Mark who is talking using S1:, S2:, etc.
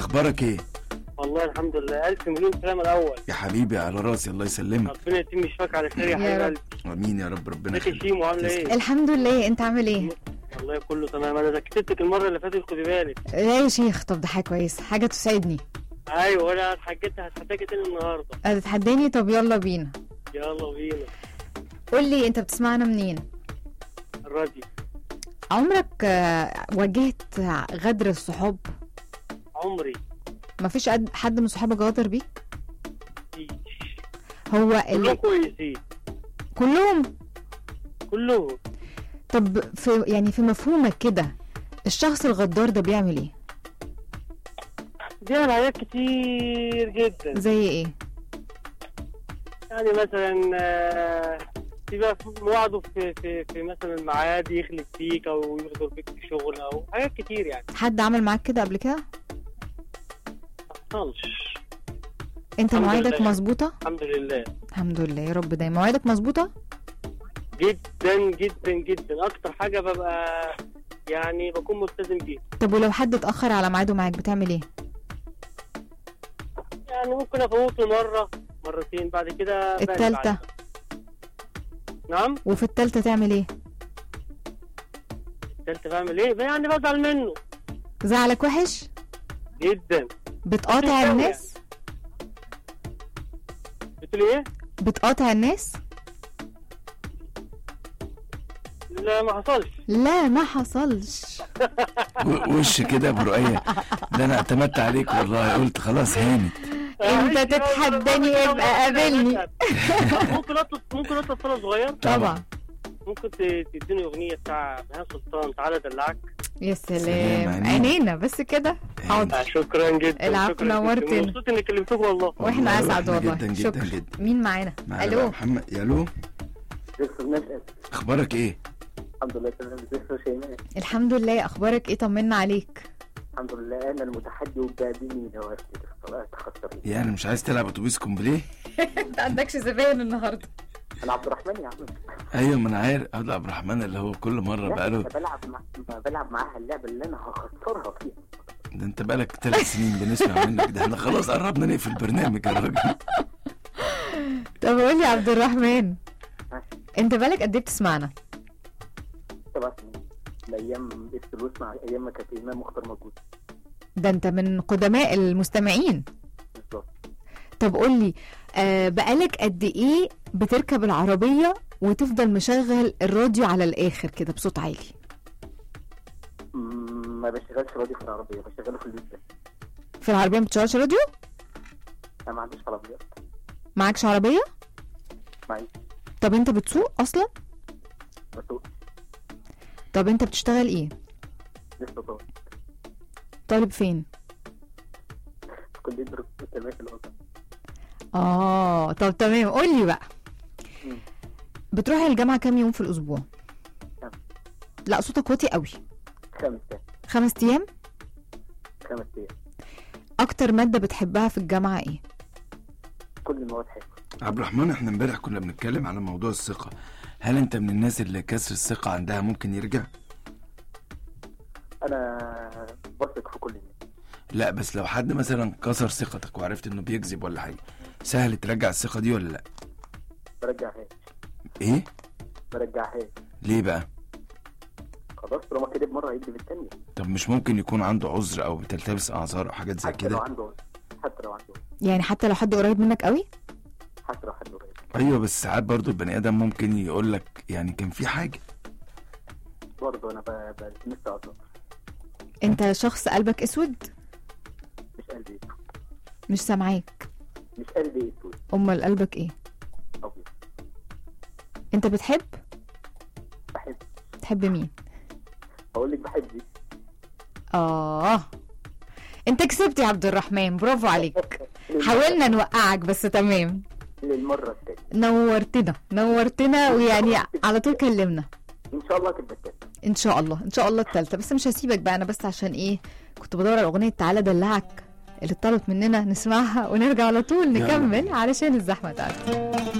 S1: اخبارك ايه
S2: والله الحمد لله ألف مليون سلامة الأول
S1: يا حبيبي على راسي الله يسلمك
S2: ربنا يتم يشفاك على خير يا
S3: يا
S2: حبيب
S3: رب.
S2: قلبي
S1: امين يا رب ربنا
S2: ازيك يا
S1: يخليك
S2: شيمو عاملة
S1: تسلم.
S2: إيه؟
S3: الحمد لله انت عامل ايه
S2: والله كله تمام أنا ذكرتك المرة اللي فاتت خدي بالك
S3: لا يا شيخ طب ده حاجه كويس حاجه تسعدني
S2: أيوه وأنا اتحججت هتحتاج تاني النهاردة
S3: هتتحداني طب يلا بينا
S2: يلا بينا
S3: قول لي انت بتسمعنا منين
S2: الراديو
S3: عمرك آه، واجهت غدر الصحاب
S2: عمري
S3: مفيش قد- حد من صحابك غدر بيك
S2: مفيش.
S3: هو
S2: كلهم
S3: ال...
S2: كويسين
S3: كلهم
S2: كلهم
S3: طب في يعني في مفهومك كده الشخص الغدار ده بيعمل ايه
S2: بيعمل حاجات كتير جدا
S3: زي ايه
S2: يعني مثلا آه، يبقى في وعده في في في مثلا ميعاد يخلف فيك او يغدر فيك في شغل او حاجات كتير يعني
S3: حد عمل معاك كده قبل كده
S2: ما حصلش
S3: انت
S2: الحمد
S3: مواعيدك
S2: لله.
S3: مظبوطه
S2: الحمد لله
S3: الحمد لله يا رب دايما مواعيدك مظبوطه
S2: جدا جدا جدا اكتر حاجه ببقى يعني بكون ملتزم بيها
S3: طب ولو حد اتاخر على ميعاده معاك بتعمل ايه
S2: يعني ممكن افوته مره مرتين بعد كده بقلب
S3: التالتة؟
S2: عليه. نعم
S3: وفي التالتة تعمل ايه
S2: التالتة بعمل ايه يعني بزعل منه
S3: زعلك وحش
S2: جدا
S3: بتقاطع
S2: بتساوي
S3: الناس
S2: بتقول ايه
S3: بتقاطع الناس
S2: لا ما حصلش
S3: لا ما حصلش
S1: و- وش كده برؤية ده انا اعتمدت عليك والله قلت خلاص هانت
S3: انت تتحداني يبقى قابلني
S2: ممكن اطلب ممكن اطلب طلب صغير
S3: طبعا
S2: ممكن ت- تديني اغنيه بتاع بهاء سلطان تعالى ادلعك
S3: يا
S1: سلام،
S3: سلام
S1: عينينا.
S3: عينينا بس كده حاضر
S2: آه، شكرا جدا
S3: العفو،
S2: شكراً جداً.
S3: نورتنا.
S2: مبسوط اني كلمتكم والله
S3: واحنا
S1: والله
S3: اسعد
S1: إحنا
S3: والله
S1: جدا جدا
S3: شكرا
S1: جدا
S3: مين معانا
S1: معانا بقى
S3: الو
S1: محمد يا الو
S4: دكتور نشأت
S1: اخبارك ايه
S4: الحمد لله تمام دكتور شيماء
S3: الحمد لله اخبارك ايه طمنا عليك
S4: الحمد لله انا المتحدي وبقابلني نوافذ تخسرني
S1: يعني مش عايز تلعب اتوبيس كومبليه
S3: انت عندكش زباين النهارده
S4: انا عبد الرحمن يا عم
S1: ايوه ما انا عارف عبد عبد الرحمن اللي هو كل مره
S4: لا،
S1: بقاله
S4: انا بلعب مع... بلعب معاها اللعبه اللي انا هخسرها فيها
S1: ده انت بقالك ثلاث سنين بنسمع منك ده احنا خلاص قربنا نقفل البرنامج يا راجل
S3: طب قول لي يا عبد الرحمن
S4: ماشي.
S3: انت بالك قد ايه بتسمعنا
S4: سبع سنين الايام الفلوس مع ايام ما كانت امام مختار موجود
S3: ده انت من قدماء المستمعين
S4: بالظبط
S3: طب قول لي آه بقالك قد ايه بتركب العربيه وتفضل مشغل الراديو على الاخر كده بصوت عالي
S4: مم، ما بشغلش راديو في العربيه بشغله في البيت بس
S3: في العربيه ما بتشغلش راديو
S4: انا ما عنديش عربيات
S3: معكش عربيه
S4: معيش
S3: طب انت بتسوق اصلا
S4: بسوق
S3: طب انت بتشتغل ايه
S4: لسه طالب
S3: طالب فين
S4: في كليه دراسات التنميه في الوطن
S3: اه طب تمام قول لي بقى
S4: مم.
S3: بتروح الجامعه كام يوم في الاسبوع
S4: كام؟
S3: لا صوتك واطي قوي
S4: خمس
S3: خمس ايام
S4: خمس ايام
S3: اكتر ماده بتحبها في الجامعه ايه
S4: كل المواد حلوه
S1: عبد الرحمن احنا امبارح كنا بنتكلم على موضوع الثقه هل انت من الناس اللي كسر الثقه عندها ممكن يرجع
S4: انا بثق في كل الناس
S1: لا بس لو حد مثلا كسر ثقتك وعرفت انه بيكذب ولا حاجه سهل ترجع الثقه دي ولا لا
S4: برجعهاش
S1: ايه
S4: برجعهاش
S1: ليه بقى
S4: خلاص طالما كذب مره هيكذب التانية
S1: طب مش ممكن يكون عنده عذر او بتلتبس اعذار او حاجات زي
S4: حتى لو
S1: كده
S4: عنده حتى لو عنده
S3: يعني حتى لو حد قريب منك قوي
S4: حتى لو حد قريب
S1: ايوه بس ساعات برضو البني ادم ممكن يقول لك يعني كان في حاجه
S4: برضه انا ب- بلتمس اعذار
S3: انت شخص قلبك اسود
S4: مش قلبي اسود
S3: مش سامعاك
S4: مش قلبي اسود
S3: امال قلبك ايه
S4: ابيض
S3: انت بتحب
S4: بحب
S3: بتحب مين
S4: اقول لك بحب دي
S3: اه انت كسبت يا عبد الرحمن برافو عليك حاولنا نوقعك بس تمام
S4: للمره الثانيه
S3: نورتنا نورتنا ويعني على طول كلمنا
S4: ان شاء الله تبقى الثانيه
S3: ان شاء الله ان شاء الله التالتة بس مش هسيبك بقى انا بس عشان ايه كنت بدور على اغنية تعالى دلعك اللي طلبت مننا نسمعها ونرجع على طول
S1: يلا.
S3: نكمل علشان الزحمة تعدي